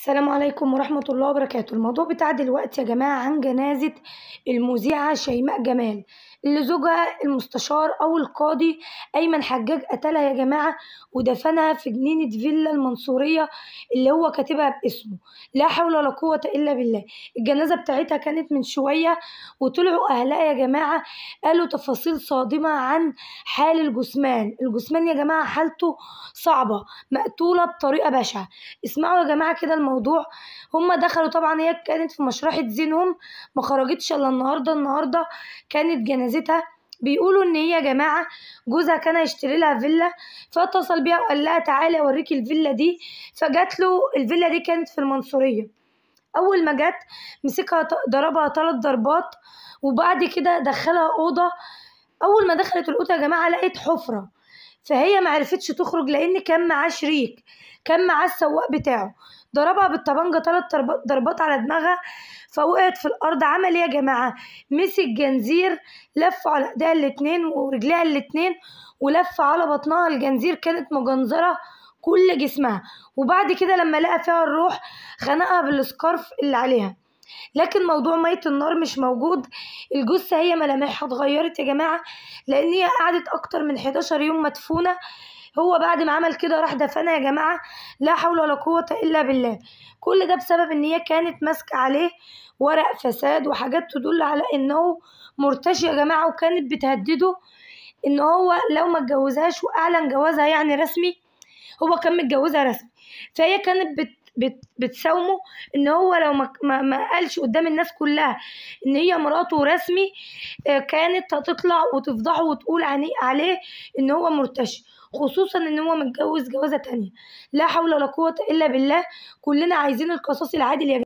السلام عليكم ورحمة الله وبركاته الموضوع بتاع دلوقتي يا جماعة عن جنازة المذيعة شيماء جمال اللي زوجها المستشار أو القاضي أيمن حجاج قتلها يا جماعة ودفنها في جنينة فيلا المنصورية اللي هو كاتبها باسمه لا حول ولا قوة إلا بالله الجنازة بتاعتها كانت من شوية وطلعوا أهلها يا جماعة قالوا تفاصيل صادمة عن حال الجثمان الجثمان يا جماعة حالته صعبة مقتولة بطريقة بشعة اسمعوا يا جماعة كده الموضوع هما دخلوا طبعا هي كانت في مشرحة زينهم ما خرجتش الا النهارده النهارده كانت جنازتها بيقولوا ان هي يا جماعه جوزها كان هيشتري لها فيلا فاتصل بيها وقال لها تعالي اوريكي الفيلا دي فجات له الفيلا دي كانت في المنصوريه اول ما جت مسكها ضربها ثلاث ضربات وبعد كده دخلها اوضه اول ما دخلت الاوضه يا جماعه لقيت حفره فهي معرفتش تخرج لان كان معاه شريك كان معاه السواق بتاعه ضربها بالطبنجة تلات ضربات على دماغها فوقعت في الأرض عمل ايه يا جماعة مسك جنزير لف على ايديها الاتنين ورجليها الاتنين ولف على بطنها الجنزير كانت مجنزرة كل جسمها وبعد كده لما لقى فيها الروح خنقها بالسكارف اللي عليها لكن موضوع مية النار مش موجود الجثة هي ملامحها اتغيرت يا جماعة لأن هي قعدت أكتر من 11 يوم مدفونة هو بعد ما عمل كده راح دفنها يا جماعة لا حول ولا قوة إلا بالله كل ده بسبب إن هي كانت ماسكة عليه ورق فساد وحاجات تدل على إنه مرتشي يا جماعة وكانت بتهدده إن هو لو ما اتجوزهاش وأعلن جوازها يعني رسمي هو كان متجوزها رسمي فهي كانت بت بت بتساومه ان هو لو ما, ما, ما قالش قدام الناس كلها ان هي مراته رسمي كانت هتطلع وتفضحه وتقول عليه ان هو مرتشي خصوصا ان هو متجوز جوازه تانية لا حول ولا قوه الا بالله كلنا عايزين القصاص العادل يا